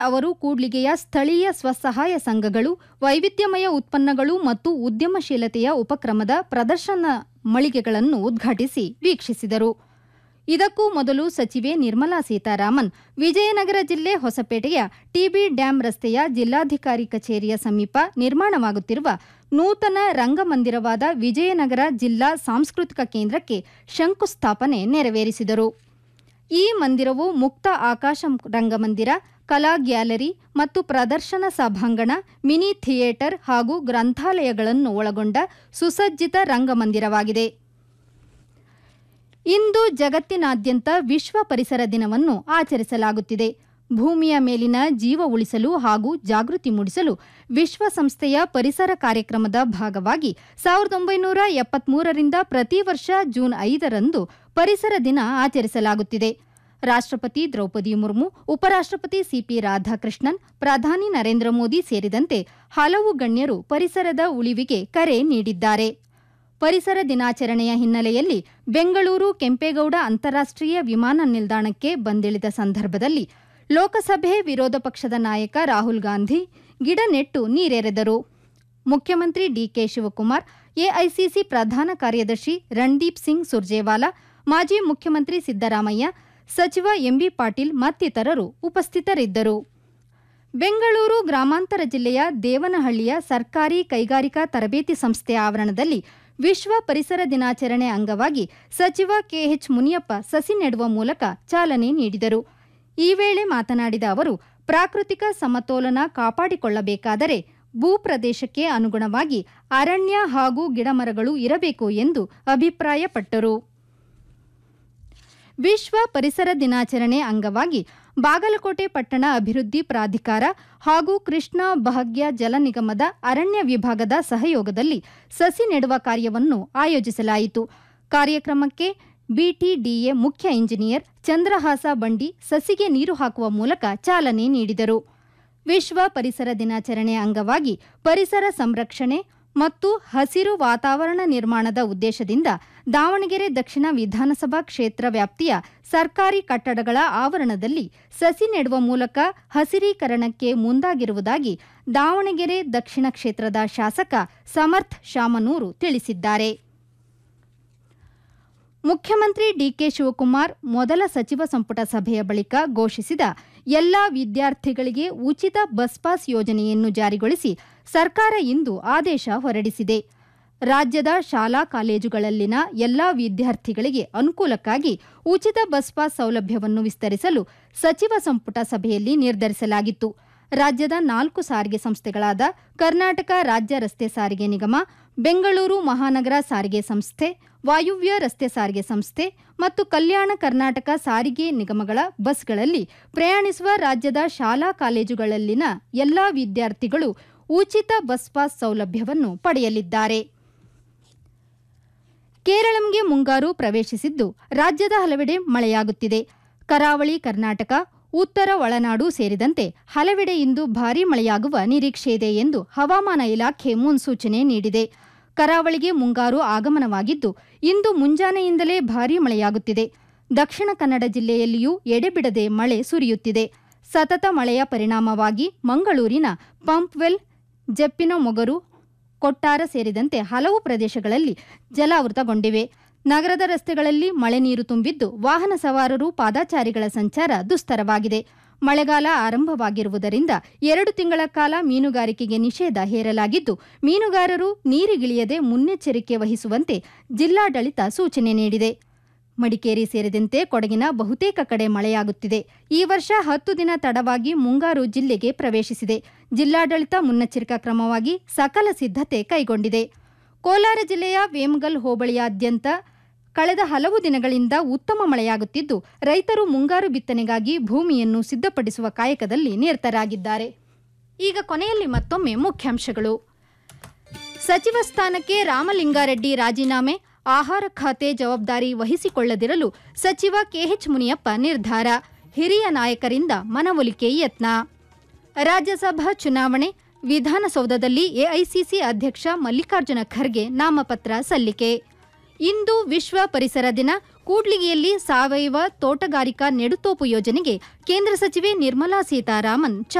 ಅವರು ಕೂಡ್ಲಿಗೆಯ ಸ್ಥಳೀಯ ಸ್ವಸಹಾಯ ಸಂಘಗಳು ವೈವಿಧ್ಯಮಯ ಉತ್ಪನ್ನಗಳು ಮತ್ತು ಉದ್ಯಮಶೀಲತೆಯ ಉಪಕ್ರಮದ ಪ್ರದರ್ಶನ ಮಳಿಗೆಗಳನ್ನು ಉದ್ಘಾಟಿಸಿ ವೀಕ್ಷಿಸಿದರು ಇದಕ್ಕೂ ಮೊದಲು ಸಚಿವೆ ನಿರ್ಮಲಾ ಸೀತಾರಾಮನ್ ವಿಜಯನಗರ ಜಿಲ್ಲೆ ಹೊಸಪೇಟೆಯ ಟಿಬಿ ಡ್ಯಾಂ ರಸ್ತೆಯ ಜಿಲ್ಲಾಧಿಕಾರಿ ಕಚೇರಿಯ ಸಮೀಪ ನಿರ್ಮಾಣವಾಗುತ್ತಿರುವ ನೂತನ ರಂಗಮಂದಿರವಾದ ವಿಜಯನಗರ ಜಿಲ್ಲಾ ಸಾಂಸ್ಕೃತಿಕ ಕೇಂದ್ರಕ್ಕೆ ಶಂಕುಸ್ಥಾಪನೆ ನೆರವೇರಿಸಿದರು ಈ ಮಂದಿರವು ಮುಕ್ತ ಆಕಾಶ ರಂಗಮಂದಿರ ಕಲಾ ಗ್ಯಾಲರಿ ಮತ್ತು ಪ್ರದರ್ಶನ ಸಭಾಂಗಣ ಮಿನಿ ಥಿಯೇಟರ್ ಹಾಗೂ ಗ್ರಂಥಾಲಯಗಳನ್ನು ಒಳಗೊಂಡ ಸುಸಜ್ಜಿತ ರಂಗಮಂದಿರವಾಗಿದೆ ಇಂದು ಜಗತ್ತಿನಾದ್ಯಂತ ವಿಶ್ವ ಪರಿಸರ ದಿನವನ್ನು ಆಚರಿಸಲಾಗುತ್ತಿದೆ ಭೂಮಿಯ ಮೇಲಿನ ಜೀವ ಉಳಿಸಲು ಹಾಗೂ ಜಾಗೃತಿ ಮೂಡಿಸಲು ವಿಶ್ವಸಂಸ್ಥೆಯ ಪರಿಸರ ಕಾರ್ಯಕ್ರಮದ ಭಾಗವಾಗಿ ಸಾವಿರದ ಒಂಬೈನೂರ ಎಪ್ಪತ್ಮೂರರಿಂದ ಪ್ರತಿ ವರ್ಷ ಜೂನ್ ಐದರಂದು ಪರಿಸರ ದಿನ ಆಚರಿಸಲಾಗುತ್ತಿದೆ ರಾಷ್ಟ್ರಪತಿ ದ್ರೌಪದಿ ಮುರ್ಮು ಉಪರಾಷ್ಟ್ರಪತಿ ಸಿಪಿ ರಾಧಾಕೃಷ್ಣನ್ ಪ್ರಧಾನಿ ನರೇಂದ್ರ ಮೋದಿ ಸೇರಿದಂತೆ ಹಲವು ಗಣ್ಯರು ಪರಿಸರದ ಉಳಿವಿಗೆ ಕರೆ ನೀಡಿದ್ದಾರೆ ಪರಿಸರ ದಿನಾಚರಣೆಯ ಹಿನ್ನೆಲೆಯಲ್ಲಿ ಬೆಂಗಳೂರು ಕೆಂಪೇಗೌಡ ಅಂತಾರಾಷ್ಟ್ರೀಯ ವಿಮಾನ ನಿಲ್ದಾಣಕ್ಕೆ ಬಂದಿಳಿದ ಸಂದರ್ಭದಲ್ಲಿ ಲೋಕಸಭೆ ವಿರೋಧ ಪಕ್ಷದ ನಾಯಕ ರಾಹುಲ್ ಗಾಂಧಿ ಗಿಡ ನೆಟ್ಟು ನೀರೆರೆದರು ಮುಖ್ಯಮಂತ್ರಿ ಡಿಕೆ ಶಿವಕುಮಾರ್ ಎಐಸಿಸಿ ಪ್ರಧಾನ ಕಾರ್ಯದರ್ಶಿ ರಣದೀಪ್ ಸಿಂಗ್ ಸುರ್ಜೇವಾಲಾ ಮಾಜಿ ಮುಖ್ಯಮಂತ್ರಿ ಸಿದ್ದರಾಮಯ್ಯ ಸಚಿವ ಎಂಬಿ ಪಾಟೀಲ್ ಮತ್ತಿತರರು ಉಪಸ್ಥಿತರಿದ್ದರು ಬೆಂಗಳೂರು ಗ್ರಾಮಾಂತರ ಜಿಲ್ಲೆಯ ದೇವನಹಳ್ಳಿಯ ಸರ್ಕಾರಿ ಕೈಗಾರಿಕಾ ತರಬೇತಿ ಸಂಸ್ಥೆ ಆವರಣದಲ್ಲಿ ವಿಶ್ವ ಪರಿಸರ ದಿನಾಚರಣೆ ಅಂಗವಾಗಿ ಸಚಿವ ಕೆಎಚ್ ಮುನಿಯಪ್ಪ ಸಸಿ ನೆಡುವ ಮೂಲಕ ಚಾಲನೆ ನೀಡಿದರು ಈ ವೇಳೆ ಮಾತನಾಡಿದ ಅವರು ಪ್ರಾಕೃತಿಕ ಸಮತೋಲನ ಕಾಪಾಡಿಕೊಳ್ಳಬೇಕಾದರೆ ಭೂಪ್ರದೇಶಕ್ಕೆ ಅನುಗುಣವಾಗಿ ಅರಣ್ಯ ಹಾಗೂ ಗಿಡಮರಗಳು ಇರಬೇಕು ಎಂದು ಅಭಿಪ್ರಾಯಪಟ್ಟರು ವಿಶ್ವ ಪರಿಸರ ದಿನಾಚರಣೆ ಅಂಗವಾಗಿ ಬಾಗಲಕೋಟೆ ಪಟ್ಟಣ ಅಭಿವೃದ್ಧಿ ಪ್ರಾಧಿಕಾರ ಹಾಗೂ ಕೃಷ್ಣಾ ಭಾಗ್ಯ ಜಲ ನಿಗಮದ ಅರಣ್ಯ ವಿಭಾಗದ ಸಹಯೋಗದಲ್ಲಿ ಸಸಿ ನೆಡುವ ಕಾರ್ಯವನ್ನು ಆಯೋಜಿಸಲಾಯಿತು ಕಾರ್ಯಕ್ರಮಕ್ಕೆ ಬಿಟಿಡಿಎ ಮುಖ್ಯ ಇಂಜಿನಿಯರ್ ಚಂದ್ರಹಾಸ ಬಂಡಿ ಸಸಿಗೆ ನೀರು ಹಾಕುವ ಮೂಲಕ ಚಾಲನೆ ನೀಡಿದರು ವಿಶ್ವ ಪರಿಸರ ದಿನಾಚರಣೆ ಅಂಗವಾಗಿ ಪರಿಸರ ಸಂರಕ್ಷಣೆ ಮತ್ತು ಹಸಿರು ವಾತಾವರಣ ನಿರ್ಮಾಣದ ಉದ್ದೇಶದಿಂದ ದಾವಣಗೆರೆ ದಕ್ಷಿಣ ವಿಧಾನಸಭಾ ಕ್ಷೇತ್ರ ವ್ಯಾಪ್ತಿಯ ಸರ್ಕಾರಿ ಕಟ್ಟಡಗಳ ಆವರಣದಲ್ಲಿ ಸಸಿ ನೆಡುವ ಮೂಲಕ ಹಸಿರೀಕರಣಕ್ಕೆ ಮುಂದಾಗಿರುವುದಾಗಿ ದಾವಣಗೆರೆ ದಕ್ಷಿಣ ಕ್ಷೇತ್ರದ ಶಾಸಕ ಸಮರ್ಥ್ ಶಾಮನೂರು ತಿಳಿಸಿದ್ದಾರೆ ಮುಖ್ಯಮಂತ್ರಿ ಡಿಕೆ ಶಿವಕುಮಾರ್ ಮೊದಲ ಸಚಿವ ಸಂಪುಟ ಸಭೆಯ ಬಳಿಕ ಘೋಷಿಸಿದ ಎಲ್ಲಾ ವಿದ್ಯಾರ್ಥಿಗಳಿಗೆ ಉಚಿತ ಬಸ್ ಪಾಸ್ ಯೋಜನೆಯನ್ನು ಜಾರಿಗೊಳಿಸಿ ಸರ್ಕಾರ ಇಂದು ಆದೇಶ ಹೊರಡಿಸಿದೆ ರಾಜ್ಯದ ಶಾಲಾ ಕಾಲೇಜುಗಳಲ್ಲಿನ ಎಲ್ಲಾ ವಿದ್ಯಾರ್ಥಿಗಳಿಗೆ ಅನುಕೂಲಕ್ಕಾಗಿ ಉಚಿತ ಬಸ್ ಪಾಸ್ ಸೌಲಭ್ಯವನ್ನು ವಿಸ್ತರಿಸಲು ಸಚಿವ ಸಂಪುಟ ಸಭೆಯಲ್ಲಿ ನಿರ್ಧರಿಸಲಾಗಿತ್ತು ರಾಜ್ಯದ ನಾಲ್ಕು ಸಾರಿಗೆ ಸಂಸ್ಥೆಗಳಾದ ಕರ್ನಾಟಕ ರಾಜ್ಯ ರಸ್ತೆ ಸಾರಿಗೆ ನಿಗಮ ಬೆಂಗಳೂರು ಮಹಾನಗರ ಸಾರಿಗೆ ಸಂಸ್ಥೆ ವಾಯುವ್ಯ ರಸ್ತೆ ಸಾರಿಗೆ ಸಂಸ್ಥೆ ಮತ್ತು ಕಲ್ಯಾಣ ಕರ್ನಾಟಕ ಸಾರಿಗೆ ನಿಗಮಗಳ ಬಸ್ಗಳಲ್ಲಿ ಪ್ರಯಾಣಿಸುವ ರಾಜ್ಯದ ಶಾಲಾ ಕಾಲೇಜುಗಳಲ್ಲಿನ ಎಲ್ಲಾ ವಿದ್ಯಾರ್ಥಿಗಳು ಉಚಿತ ಬಸ್ ಪಾಸ್ ಸೌಲಭ್ಯವನ್ನು ಪಡೆಯಲಿದ್ದಾರೆ ಕೇರಳಂಗೆ ಮುಂಗಾರು ಪ್ರವೇಶಿಸಿದ್ದು ರಾಜ್ಯದ ಹಲವೆಡೆ ಮಳೆಯಾಗುತ್ತಿದೆ ಕರಾವಳಿ ಕರ್ನಾಟಕ ಉತ್ತರ ಒಳನಾಡು ಸೇರಿದಂತೆ ಹಲವೆಡೆ ಇಂದು ಭಾರೀ ಮಳೆಯಾಗುವ ನಿರೀಕ್ಷೆಯಿದೆ ಎಂದು ಹವಾಮಾನ ಇಲಾಖೆ ಮುನ್ಸೂಚನೆ ನೀಡಿದೆ ಕರಾವಳಿಗೆ ಮುಂಗಾರು ಆಗಮನವಾಗಿದ್ದು ಇಂದು ಮುಂಜಾನೆಯಿಂದಲೇ ಭಾರೀ ಮಳೆಯಾಗುತ್ತಿದೆ ದಕ್ಷಿಣ ಕನ್ನಡ ಜಿಲ್ಲೆಯಲ್ಲಿಯೂ ಎಡೆಬಿಡದೆ ಮಳೆ ಸುರಿಯುತ್ತಿದೆ ಸತತ ಮಳೆಯ ಪರಿಣಾಮವಾಗಿ ಮಂಗಳೂರಿನ ಪಂಪ್ವೆಲ್ ಜಪ್ಪಿನ ಮೊಗರು ಕೊಟ್ಟಾರ ಸೇರಿದಂತೆ ಹಲವು ಪ್ರದೇಶಗಳಲ್ಲಿ ಜಲಾವೃತಗೊಂಡಿವೆ ನಗರದ ರಸ್ತೆಗಳಲ್ಲಿ ಮಳೆ ನೀರು ತುಂಬಿದ್ದು ವಾಹನ ಸವಾರರು ಪಾದಾಚಾರಿಗಳ ಸಂಚಾರ ದುಸ್ತರವಾಗಿದೆ ಮಳೆಗಾಲ ಆರಂಭವಾಗಿರುವುದರಿಂದ ಎರಡು ತಿಂಗಳ ಕಾಲ ಮೀನುಗಾರಿಕೆಗೆ ನಿಷೇಧ ಹೇರಲಾಗಿದ್ದು ಮೀನುಗಾರರು ನೀರಿಗಿಳಿಯದೆ ಮುನ್ನೆಚ್ಚರಿಕೆ ವಹಿಸುವಂತೆ ಜಿಲ್ಲಾಡಳಿತ ಸೂಚನೆ ನೀಡಿದೆ ಮಡಿಕೇರಿ ಸೇರಿದಂತೆ ಕೊಡಗಿನ ಬಹುತೇಕ ಕಡೆ ಮಳೆಯಾಗುತ್ತಿದೆ ಈ ವರ್ಷ ಹತ್ತು ದಿನ ತಡವಾಗಿ ಮುಂಗಾರು ಜಿಲ್ಲೆಗೆ ಪ್ರವೇಶಿಸಿದೆ ಜಿಲ್ಲಾಡಳಿತ ಮುನ್ನೆಚ್ಚರಿಕಾ ಕ್ರಮವಾಗಿ ಸಕಲ ಸಿದ್ಧತೆ ಕೈಗೊಂಡಿದೆ ಕೋಲಾರ ಜಿಲ್ಲೆಯ ವೇಮಗಲ್ ಹೋಬಳಿಯಾದ್ಯಂತ ಕಳೆದ ಹಲವು ದಿನಗಳಿಂದ ಉತ್ತಮ ಮಳೆಯಾಗುತ್ತಿದ್ದು ರೈತರು ಮುಂಗಾರು ಬಿತ್ತನೆಗಾಗಿ ಭೂಮಿಯನ್ನು ಸಿದ್ಧಪಡಿಸುವ ಕಾಯಕದಲ್ಲಿ ನಿರತರಾಗಿದ್ದಾರೆ ಈಗ ಕೊನೆಯಲ್ಲಿ ಮತ್ತೊಮ್ಮೆ ಮುಖ್ಯಾಂಶಗಳು ಸಚಿವ ಸ್ಥಾನಕ್ಕೆ ರಾಮಲಿಂಗಾರೆಡ್ಡಿ ರಾಜೀನಾಮೆ ಆಹಾರ ಖಾತೆ ಜವಾಬ್ದಾರಿ ವಹಿಸಿಕೊಳ್ಳದಿರಲು ಸಚಿವ ಕೆಎಚ್ ಮುನಿಯಪ್ಪ ನಿರ್ಧಾರ ಹಿರಿಯ ನಾಯಕರಿಂದ ಮನವೊಲಿಕೆ ಯತ್ನ ರಾಜ್ಯಸಭಾ ಚುನಾವಣೆ ವಿಧಾನಸೌಧದಲ್ಲಿ ಎಐಸಿಸಿ ಅಧ್ಯಕ್ಷ ಮಲ್ಲಿಕಾರ್ಜುನ ಖರ್ಗೆ ನಾಮಪತ್ರ ಸಲ್ಲಿಕೆ ಇಂದು ವಿಶ್ವ ಪರಿಸರ ದಿನ ಕೂಡ್ಲಿಗಿಯಲ್ಲಿ ಸಾವಯವ ತೋಟಗಾರಿಕಾ ನೆಡುತೋಪು ಯೋಜನೆಗೆ ಕೇಂದ್ರ ಸಚಿವೆ ನಿರ್ಮಲಾ ಸೀತಾರಾಮನ್